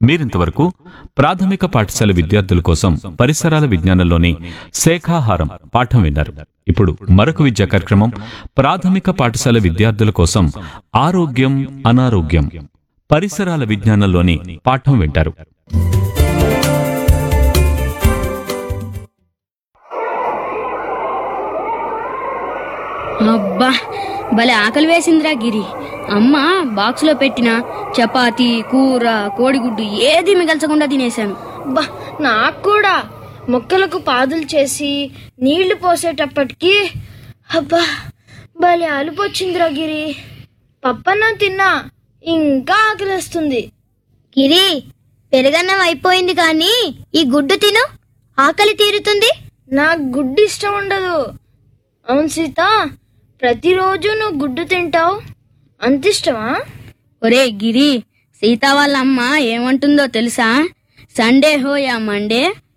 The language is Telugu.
మీరింతవరకు ప్రాథమిక పాఠశాల విద్యార్థుల కోసం పరిసరాల విజ్ఞానంలోని శాఖాహారం పాఠం విన్నారు ఇప్పుడు మరొక విద్యా కార్యక్రమం ప్రాథమిక పాఠశాల విద్యార్థుల కోసం ఆరోగ్యం అనారోగ్యం పరిసరాల విజ్ఞానంలోని పాఠం వింటారు అబ్బా భలే ఆకలి వేసిందిరా గిరి అమ్మ బాక్స్లో పెట్టిన చపాతి కూర కోడిగుడ్డు ఏది మిగల్చకుండా తినేశాను అబ్బా నాకు కూడా మొక్కలకు పాదులు చేసి నీళ్లు పోసేటప్పటికి అబ్బా భలే అలుపొచ్చిందిరా గిరి పప్పన్నం తిన్నా ఇంకా ఆకలిస్తుంది గిరి పెరుగన్నం అయిపోయింది కానీ ఈ గుడ్డు తిను ఆకలి తీరుతుంది నాకు గుడ్డు ఇష్టం ఉండదు అవును సీత ప్రతిరోజు నువ్వు గుడ్డు తింటావు అంత ఇష్టమా ఒరే గిరి సీత వాళ్ళ అమ్మ ఏమంటుందో తెలుసా సండే హో యా మండే